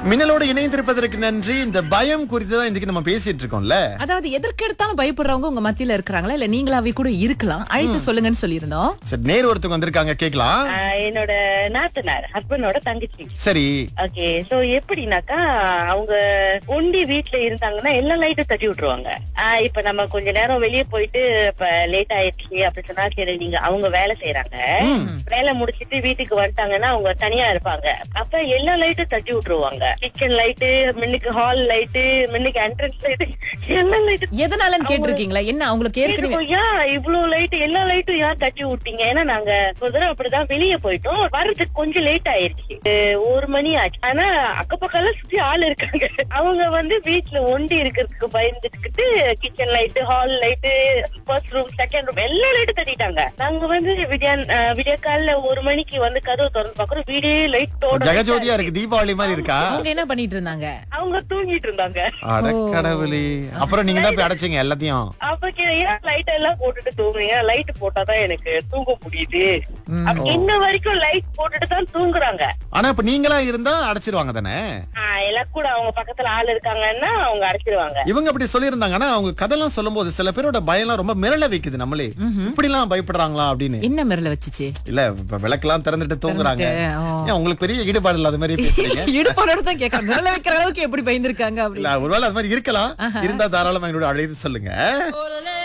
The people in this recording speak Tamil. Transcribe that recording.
மின்னலோடு இணைந்திருப்பதற்கு நன்றி இந்த பயம் குறித்து தான் இன்னைக்கு நம்ம பேசிட்டு இருக்கோம்ல அதாவது எதற்கெடுத்தாலும் பயப்படுறவங்க உங்க மத்தியில இருக்கிறாங்களா இல்ல நீங்களாவே கூட இருக்கலாம் அழைத்து சொல்லுங்கன்னு சொல்லியிருந்தோம் சரி நேர் ஒருத்தவங்க வந்திருக்காங்க கேக்கலாம் ஆஹ் என்னோட நாத்தனார் ஹஸ்பண்டோட தங்கச்சி சரி ஓகே சோ எப்படின்னாக்கா அவங்க ஒண்டி வீட்ல இருந்தாங்கன்னா எல்லா லைட்டும் தட்டி விட்டுருவாங்க ஆஹ் இப்ப நம்ம கொஞ்ச நேரம் வெளியே போயிட்டு இப்ப லேட் ஆயிடுச்சு அப்படி சொன்னா சரி நீங்க அவங்க வேலை செய்யறாங்க வேலை முடிச்சிட்டு வீட்டுக்கு வந்துட்டாங்கன்னா அவங்க தனியா இருப்பாங்க அப்ப எல்லா லைட்டும் தட்டி விட்டுருவாங்க கிச்சன் லைட்டு மின்னுக்கு ஹால் லைட்டு மின்னுக்கு என்ட்ரன்ஸ் லைட்டு எல்லா லைட்டும் எதனாலன்னு கேட்டிருக்கீங்களா என்ன அவங்களுக்கு ஏற்கனவே ஏன் இவ்வளவு லைட் எல்லா லைட்டும் ஏன் தட்டி விட்டீங்க ஏன்னா நாங்க ஒரு தடவை அப்படிதான் வெளியே போயிட்டோம் வர்றதுக்கு கொஞ்சம் லேட் ஆயிருச்சு அஹ் ஒரு மணி ஆச்சு ஆனா அக்கப்பக்கம் எல்லாம் சுத்தி ஆள் இருக்காங்க அவங்க வந்து வீட்டுல ஒண்டி இருக்கிறதுக்கு பயந்துக்கிட்டு kitchen light hall light first room second room எல்லா லைட்டும் தட்டிட்டாங்க நாங்க வந்து விடியா அஹ் விடிய காலைல ஒரு மணிக்கு வந்து கதவு திறந்து பாக்குறோம் வீடே லைட்டோட ஜெகஜோதியா இருக்கு தீபாவளி மாதிரி இருக்கா அவங்க என்ன பண்ணிட்டு இருந்தாங்க அவங்க தூங்கிட்டு இருந்தாங்க அட கடவுளே அப்புறம் நீங்க தான் போய் அடைச்சீங்க எல்லாத்தையும் அப்ப கே- ஏன் லைட் எல்லாம் போட்டுட்டு தூங்குறீங்க லைட் போட்டாதான் எனக்கு தூங்க முடியுது அப்ப இன்ன வரைக்கும் லைட் போட்டுட்டு தான் தூங்குறாங்க ஆனா இப்ப நீங்களா இருந்தா அடைச்சிருவாங்க தானே ஆஹ் எல்லாம் கூட அவங்க பக்கத்துல ஆள் இருக்காங்கன்னா அவங்க அடைச்சிருவாங்க இவங்க அப்படி சொல்லியிருந்தாங்க ஆனா அவங்க கதையெல்லாம் சொல்லும் போது சில பேரோட பயம்லாம் ரொம்ப மிரள வைக்குது நம்மளே இப்படி எல்லாம் பயப்படுறாங்களா அப்படின்னு என்ன மிரல வச்சுச்சு இல்ல இப்ப விளக்கெல்லாம் திறந்துட்டு தூங்குறாங்க ஓ. ஏன் உங்களுக்கு பெரிய ஈடுபாடு இல்லாத மாதிரி பேசுறீங்க இடுப்போட தான் கேட்கறேன் மிரல வைக்கிற அளவுக்கு எப்படி பயந்துருக்காங்க அப்படி இல்ல ஒருவேளை அது மாதிரி இருக்கலாம் இருந்தா தாராளமா எங்களோட அழைத்து சொல்லுங்க